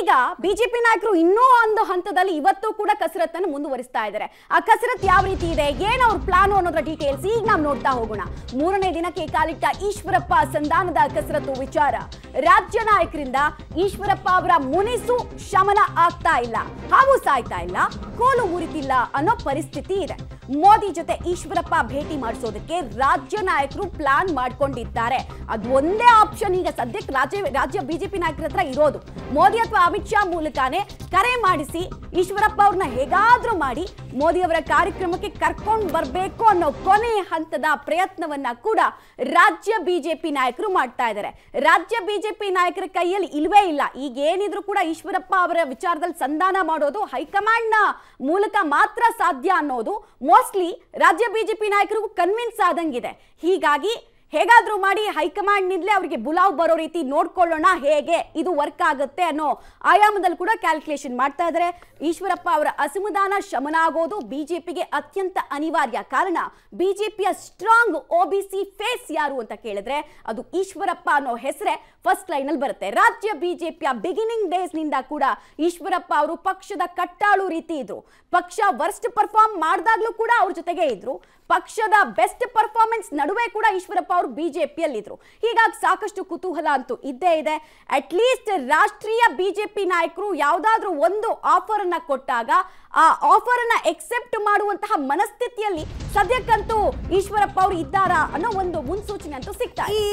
ಈಗ ಬಿಜೆಪಿ ನಾಯಕರು ಇನ್ನೂ ಒಂದು ಹಂತದಲ್ಲಿ ಇವತ್ತು ಕೂಡ ಕಸರತ್ತನ್ನು ಮುಂದುವರಿಸ್ತಾ ಇದ್ದಾರೆ ಆ ಕಸರತ್ ಯಾವ ರೀತಿ ಇದೆ ಏನು ಅವ್ರ ಪ್ಲಾನ್ ಅನ್ನೋದ್ರ ಡೀಟೇಲ್ಸ್ ಈಗ ನಾವು ನೋಡ್ತಾ ಹೋಗೋಣ ಮೂರನೇ ದಿನಕ್ಕೆ ಕಾಲಿಟ್ಟ ಈಶ್ವರಪ್ಪ ಸಂಧಾನದ ಕಸರತ್ತು ವಿಚಾರ ರಾಜ್ಯ ನಾಯಕರಿಂದ ಈಶ್ವರಪ್ಪ ಅವರ ಮುನಿಸು ಶಮನ ಆಗ್ತಾ ಇಲ್ಲ ಹಾವು ಸಾಯ್ತಾ ಇಲ್ಲ ಕೋಲು ಮುರಿತಿಲ್ಲ ಅನ್ನೋ ಪರಿಸ್ಥಿತಿ ಇದೆ ಮೋದಿ ಜೊತೆ ಈಶ್ವರಪ್ಪ ಭೇಟಿ ಮಾಡಿಸೋದಕ್ಕೆ ರಾಜ್ಯ ನಾಯಕರು ಪ್ಲಾನ್ ಮಾಡ್ಕೊಂಡಿದ್ದಾರೆ ಅದು ಒಂದೇ ಆಪ್ಷನ್ ಈಗ ಸದ್ಯಕ್ಕೆ ರಾಜ್ಯ ರಾಜ್ಯ ಬಿಜೆಪಿ ನಾಯಕರ ಹತ್ರ ಇರೋದು ಮೋದಿ ಅಥವಾ ಅಮಿತ್ ಶಾ ಮೂಲಕನೇ ಕರೆ ಮಾಡಿಸಿ ಈಶ್ವರಪ್ಪ ಅವ್ರನ್ನ ಹೇಗಾದ್ರೂ ಮಾಡಿ ಮೋದಿ ಅವರ ಕಾರ್ಯಕ್ರಮಕ್ಕೆ ಕರ್ಕೊಂಡು ಬರಬೇಕು ಅನ್ನೋ ಕೊನೆ ಹಂತದ ಪ್ರಯತ್ನವನ್ನ ಕೂಡ ರಾಜ್ಯ ಬಿಜೆಪಿ ನಾಯಕರು ಮಾಡ್ತಾ ಇದ್ದಾರೆ ರಾಜ್ಯ ಬಿಜೆಪಿ ನಾಯಕರ ಕೈಯಲ್ಲಿ ಇಲ್ವೇ ಇಲ್ಲ ಈಗ ಏನಿದ್ರು ಕೂಡ ಈಶ್ವರಪ್ಪ ಅವರ ವಿಚಾರದಲ್ಲಿ ಸಂಧಾನ ಮಾಡೋದು ಹೈಕಮಾಂಡ್ ನ ಮೂಲಕ ಮಾತ್ರ ಸಾಧ್ಯ ಅನ್ನೋದು ಮೋಸ್ಟ್ಲಿ ರಾಜ್ಯ ಬಿಜೆಪಿ ನಾಯಕರಿಗೂ ಕನ್ವಿನ್ಸ್ ಆದಂಗಿದೆ ಹೀಗಾಗಿ ಹೇಗಾದ್ರೂ ಮಾಡಿ ಹೈಕಮಾಂಡ್ ನಿಂದಲೇ ಅವರಿಗೆ ಬುಲಾವ್ ಬರೋ ರೀತಿ ನೋಡ್ಕೊಳ್ಳೋಣ ಹೇಗೆ ಇದು ವರ್ಕ್ ಆಗುತ್ತೆ ಅನ್ನೋ ಆಯಾಮದಲ್ಲಿ ಕೂಡ ಕ್ಯಾಲ್ಕುಲೇಷನ್ ಮಾಡ್ತಾ ಇದ್ದಾರೆ ಈಶ್ವರಪ್ಪ ಅವರ ಅಸಮಾಧಾನ ಶಮನ ಆಗೋದು ಬಿಜೆಪಿಗೆ ಅತ್ಯಂತ ಅನಿವಾರ್ಯ ಕಾರಣ ಬಿಜೆಪಿಯ strong O B C face ಯಾರು ಅಂತ ಕೇಳಿದ್ರೆ ಅದು ಈಶ್ವರಪ್ಪ ಅನ್ನೋ ಹೆಸರೇ ಫಸ್ಟ್ ಲೈನ್ ಅಲ್ಲಿ ಬರುತ್ತೆ ರಾಜ್ಯ ಬಿಜೆಪಿಯ ಬಿಗಿನಿಂಗ್ ಡೇಸ್ ನಿಂದ ಕೂಡ ಈಶ್ವರಪ್ಪ ಅವರು ಪಕ್ಷದ ಕಟ್ಟಾಳು ರೀತಿ ಇದ್ರು ಪಕ್ಷ ವರ್ಸ್ಟ್ ಪರ್ಫಾರ್ಮ್ ಮಾಡಿದಾಗ್ಲೂ ಕೂಡ ಅವ್ರ ಜೊತೆಗೆ ಇದ್ರು ಪಕ್ಷದ ಬೆಸ್ಟ್ ಪರ್ಫಾರ್ಮೆನ್ಸ್ ನಡುವೆ ಕೂಡ ಈಶ್ವರಪ್ಪ ಅವರು ಬಿಜೆಪಿಯಲ್ಲಿದ್ರು ಹೀಗಾಗಿ ಸಾಕಷ್ಟು ಕುತೂಹಲ ಅಂತೂ ಇದ್ದೇ ಇದೆ ಅಟ್ ಲೀಸ್ಟ್ ರಾಷ್ಟ್ರೀಯ ಬಿಜೆಪಿ ನಾಯಕರು ಯಾವುದಾದ್ರೂ ಒಂದು ಆಫರ್ ಅನ್ನ ಕೊಟ್ಟಾಗ ಆ ಆಫರ್ ಅನ್ನ ಎಕ್ಸೆಪ್ಟ್ ಮಾಡುವಂತಹ ಮನಸ್ಥಿತಿಯಲ್ಲಿ ಸದ್ಯಕ್ಕಂತೂ ಈಶ್ವರಪ್ಪ ಅವರು ಇದ್ದಾರಾ ಅನ್ನೋ ಒಂದು ಮುನ್ಸೂಚನೆ ಅಂತೂ ಸಿಗ್ತಾ ಇದೆ